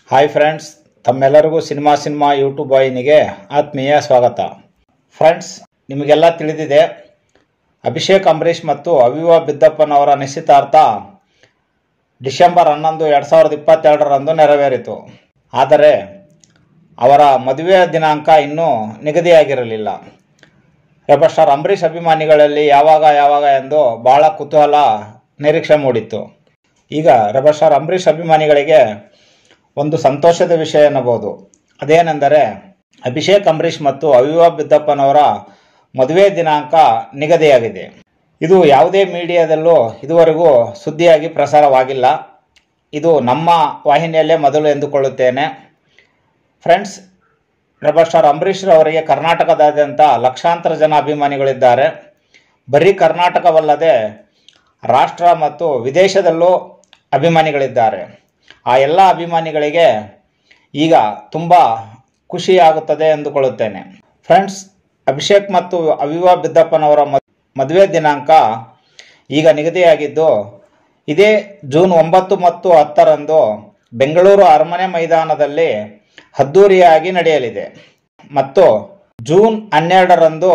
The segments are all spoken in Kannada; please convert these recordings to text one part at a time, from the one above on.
ಹಾಯ್ ಫ್ರೆಂಡ್ಸ್ ತಮ್ಮೆಲ್ಲರಿಗೂ ಸಿನಿಮಾ ಸಿನಿಮಾ ಯೂಟ್ಯೂಬ್ ವಾಹಿನಿಗೆ ಆತ್ಮೀಯ ಸ್ವಾಗತ ಫ್ರೆಂಡ್ಸ್ ನಿಮಗೆಲ್ಲ ತಿಳಿದಿದೆ ಅಭಿಷೇಕ್ ಅಂಬರೀಷ್ ಮತ್ತು ಅವಿವಾ ಬಿದ್ದಪ್ಪನವರ ನಿಶ್ಚಿತಾರ್ಥ ಡಿಸೆಂಬರ್ ಹನ್ನೊಂದು ಎರಡು ಸಾವಿರದ ಇಪ್ಪತ್ತೆರಡರಂದು ನೆರವೇರಿತು ಆದರೆ ಅವರ ಮದುವೆಯ ದಿನಾಂಕ ಇನ್ನೂ ನಿಗದಿಯಾಗಿರಲಿಲ್ಲ ರೆಬಲ್ ಸ್ಟಾರ್ ಅಂಬರೀಷ್ ಅಭಿಮಾನಿಗಳಲ್ಲಿ ಯಾವಾಗ ಯಾವಾಗ ಎಂದು ಬಹಳ ಕುತೂಹಲ ನಿರೀಕ್ಷೆ ಮೂಡಿತ್ತು ಈಗ ರೆಬಲ್ ಸ್ಟಾರ್ ಅಂಬರೀಷ್ ಅಭಿಮಾನಿಗಳಿಗೆ ಒಂದು ಸಂತೋಷದ ವಿಷಯ ಎನ್ನಬಹುದು ಅದೇನೆಂದರೆ ಅಭಿಷೇಕ್ ಅಂಬರೀಷ್ ಮತ್ತು ಅವಿವಾ ಬಿದ್ದಪ್ಪನವರ ಮದುವೆ ದಿನಾಂಕ ನಿಗದಿಯಾಗಿದೆ ಇದು ಯಾವುದೇ ಮೀಡಿಯಾದಲ್ಲೂ ಇದುವರೆಗೂ ಸುದ್ದಿಯಾಗಿ ಪ್ರಸಾರವಾಗಿಲ್ಲ ಇದು ನಮ್ಮ ವಾಹಿನಿಯಲ್ಲೇ ಮೊದಲು ಎಂದುಕೊಳ್ಳುತ್ತೇನೆ ಫ್ರೆಂಡ್ಸ್ ರೆಬಲ್ ಸ್ಟಾರ್ ಅಂಬರೀಷ್ ಅವರಿಗೆ ಕರ್ನಾಟಕದಾದ್ಯಂತ ಲಕ್ಷಾಂತರ ಜನ ಅಭಿಮಾನಿಗಳಿದ್ದಾರೆ ಬರೀ ಕರ್ನಾಟಕವಲ್ಲದೆ ರಾಷ್ಟ್ರ ಮತ್ತು ವಿದೇಶದಲ್ಲೂ ಅಭಿಮಾನಿಗಳಿದ್ದಾರೆ ಆ ಎಲ್ಲ ಅಭಿಮಾನಿಗಳಿಗೆ ಈಗ ತುಂಬ ಖುಷಿಯಾಗುತ್ತದೆ ಎಂದುಕೊಳ್ಳುತ್ತೇನೆ ಫ್ರೆಂಡ್ಸ್ ಅಭಿಷೇಕ್ ಮತ್ತು ಅವಿವಾ ಬಿದ್ದಪ್ಪನವರ ಮದುವೆ ದಿನಾಂಕ ಈಗ ನಿಗದಿಯಾಗಿದ್ದು ಇದೇ ಜೂನ್ ಒಂಬತ್ತು ಮತ್ತು ಹತ್ತರಂದು ಬೆಂಗಳೂರು ಅರಮನೆ ಮೈದಾನದಲ್ಲಿ ಅದ್ದೂರಿಯಾಗಿ ನಡೆಯಲಿದೆ ಮತ್ತು ಜೂನ್ ಹನ್ನೆರಡರಂದು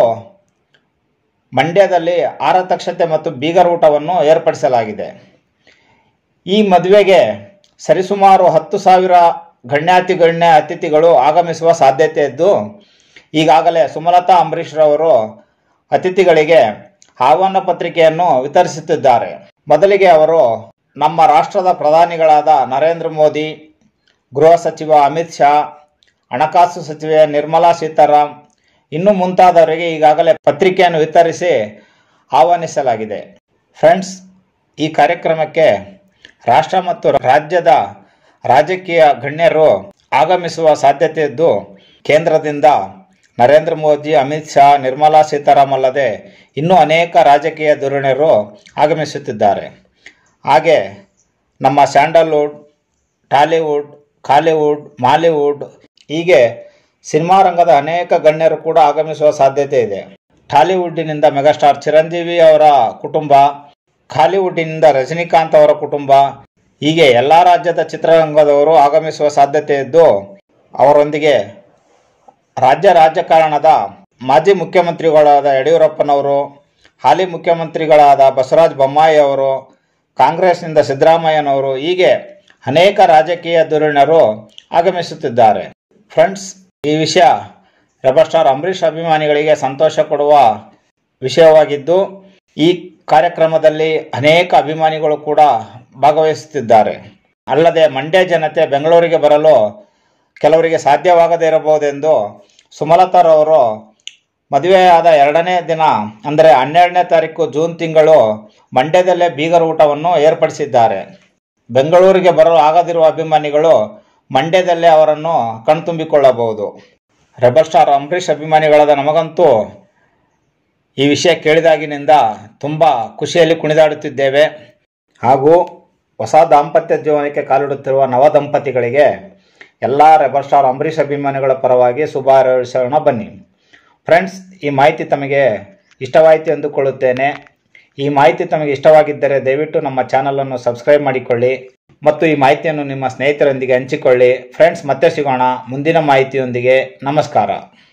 ಮಂಡ್ಯದಲ್ಲಿ ಆರತಕ್ಷತೆ ಮತ್ತು ಬೀಗರ್ ಊಟವನ್ನು ಏರ್ಪಡಿಸಲಾಗಿದೆ ಈ ಮದುವೆಗೆ ಸರಿಸುಮಾರು ಹತ್ತು ಸಾವಿರ ಗಣ್ಯಾತಿ ಗಣ್ಯ ಅತಿಥಿಗಳು ಆಗಮಿಸುವ ಸಾಧ್ಯತೆ ಇದ್ದು ಈಗಾಗಲೇ ಸುಮಲತಾ ಅಂಬರೀಷ್ ರವರು ಅತಿಥಿಗಳಿಗೆ ಆಹ್ವಾನ ಪತ್ರಿಕೆಯನ್ನು ವಿತರಿಸುತ್ತಿದ್ದಾರೆ ಮೊದಲಿಗೆ ಅವರು ನಮ್ಮ ರಾಷ್ಟ್ರದ ಪ್ರಧಾನಿಗಳಾದ ನರೇಂದ್ರ ಮೋದಿ ಗೃಹ ಸಚಿವ ಅಮಿತ್ ಶಾ ಹಣಕಾಸು ಸಚಿವೆ ನಿರ್ಮಲಾ ಸೀತಾರಾಮ್ ಇನ್ನು ಮುಂತಾದವರಿಗೆ ಈಗಾಗಲೇ ಪತ್ರಿಕೆಯನ್ನು ವಿತರಿಸಿ ಆಹ್ವಾನಿಸಲಾಗಿದೆ ಫ್ರೆಂಡ್ಸ್ ಈ ಕಾರ್ಯಕ್ರಮಕ್ಕೆ ರಾಷ್ಟ್ರ ಮತ್ತು ರಾಜ್ಯದ ರಾಜಕೀಯ ಗಣ್ಯರು ಆಗಮಿಸುವ ಸಾಧ್ಯತೆ ಇದ್ದು ಕೇಂದ್ರದಿಂದ ನರೇಂದ್ರ ಮೋದಿ ಅಮಿತ್ ಶಾ ನಿರ್ಮಲಾ ಸೀತಾರಾಮ್ ಅಲ್ಲದೆ ಇನ್ನೂ ಅನೇಕ ರಾಜಕೀಯ ಧುರೀಣರು ಆಗಮಿಸುತ್ತಿದ್ದಾರೆ ಹಾಗೆ ನಮ್ಮ ಸ್ಯಾಂಡಲ್ವುಡ್ ಟಾಲಿವುಡ್ ಕಾಲಿವುಡ್ ಮಾಲಿವುಡ್ ಹೀಗೆ ಸಿನಿಮಾ ರಂಗದ ಅನೇಕ ಗಣ್ಯರು ಕೂಡ ಆಗಮಿಸುವ ಸಾಧ್ಯತೆ ಇದೆ ಟಾಲಿವುಡ್ಡಿನಿಂದ ಮೆಗಾಸ್ಟಾರ್ ಚಿರಂಜೀವಿ ಅವರ ಕುಟುಂಬ ಕಾಲಿವುಡ್ಡಿನಿಂದ ರಜನಿಕಾಂತ್ ಅವರ ಕುಟುಂಬ ಹೀಗೆ ಎಲ್ಲ ರಾಜ್ಯದ ಚಿತ್ರರಂಗದವರು ಆಗಮಿಸುವ ಸಾಧ್ಯತೆ ಇದ್ದು ಅವರೊಂದಿಗೆ ರಾಜ್ಯ ರಾಜಕಾರಣದ ಮಾಜಿ ಮುಖ್ಯಮಂತ್ರಿಗಳಾದ ಯಡಿಯೂರಪ್ಪನವರು ಹಾಲಿ ಮುಖ್ಯಮಂತ್ರಿಗಳಾದ ಬಸವರಾಜ ಬೊಮ್ಮಾಯಿ ಅವರು ಕಾಂಗ್ರೆಸ್ನಿಂದ ಸಿದ್ದರಾಮಯ್ಯನವರು ಹೀಗೆ ಅನೇಕ ರಾಜಕೀಯ ಧುರೀಣರು ಆಗಮಿಸುತ್ತಿದ್ದಾರೆ ಫ್ರೆಂಡ್ಸ್ ಈ ವಿಷಯ ರೆಬಲ್ ಸ್ಟಾರ್ ಅಂಬರೀಷ್ ಅಭಿಮಾನಿಗಳಿಗೆ ಸಂತೋಷ ಕೊಡುವ ವಿಷಯವಾಗಿದ್ದು ಈ ಕಾರ್ಯಕ್ರಮದಲ್ಲಿ ಅನೇಕ ಅಭಿಮಾನಿಗಳು ಕೂಡ ಭಾಗವಹಿಸುತ್ತಿದ್ದಾರೆ ಅಲ್ಲದೆ ಮಂಡ್ಯ ಜನತೆ ಬೆಂಗಳೂರಿಗೆ ಬರಲು ಕೆಲವರಿಗೆ ಸಾಧ್ಯವಾಗದೇ ಇರಬಹುದೆಂದು ಸುಮಲತಾರವರು ಮದುವೆಯಾದ ಎರಡನೇ ದಿನ ಅಂದರೆ ಹನ್ನೆರಡನೇ ತಾರೀಕು ಜೂನ್ ತಿಂಗಳು ಮಂಡ್ಯದಲ್ಲೇ ಬೀಗರ ಊಟವನ್ನು ಏರ್ಪಡಿಸಿದ್ದಾರೆ ಬೆಂಗಳೂರಿಗೆ ಬರಲು ಆಗದಿರುವ ಅಭಿಮಾನಿಗಳು ಮಂಡ್ಯದಲ್ಲೇ ಅವರನ್ನು ಕಣ್ತುಂಬಿಕೊಳ್ಳಬಹುದು ರೆಬಲ್ ಸ್ಟಾರ್ ಅಂಬರೀಷ್ ಅಭಿಮಾನಿಗಳಾದ ನಮಗಂತೂ ಈ ವಿಷಯ ಕೇಳಿದಾಗಿನಿಂದ ತುಂಬ ಖುಷಿಯಲ್ಲಿ ಕುಣಿದಾಡುತ್ತಿದ್ದೇವೆ ಹಾಗೂ ಹೊಸ ದಾಂಪತ್ಯ ಜೀವನಕ್ಕೆ ಕಾಲಿಡುತ್ತಿರುವ ನವ ದಂಪತಿಗಳಿಗೆ ಎಲ್ಲ ರೆಬಲ್ ಸ್ಟಾರ್ ಅಂಬರೀಷ್ ಅಭಿಮಾನಿಗಳ ಪರವಾಗಿ ಶುಭ ಹಾರೈಸೋಣ ಬನ್ನಿ ಫ್ರೆಂಡ್ಸ್ ಈ ಮಾಹಿತಿ ತಮಗೆ ಇಷ್ಟವಾಯಿತು ಎಂದುಕೊಳ್ಳುತ್ತೇನೆ ಈ ಮಾಹಿತಿ ತಮಗೆ ಇಷ್ಟವಾಗಿದ್ದರೆ ದಯವಿಟ್ಟು ನಮ್ಮ ಚಾನಲನ್ನು ಸಬ್ಸ್ಕ್ರೈಬ್ ಮಾಡಿಕೊಳ್ಳಿ ಮತ್ತು ಈ ಮಾಹಿತಿಯನ್ನು ನಿಮ್ಮ ಸ್ನೇಹಿತರೊಂದಿಗೆ ಹಂಚಿಕೊಳ್ಳಿ ಫ್ರೆಂಡ್ಸ್ ಮತ್ತೆ ಸಿಗೋಣ ಮುಂದಿನ ಮಾಹಿತಿಯೊಂದಿಗೆ ನಮಸ್ಕಾರ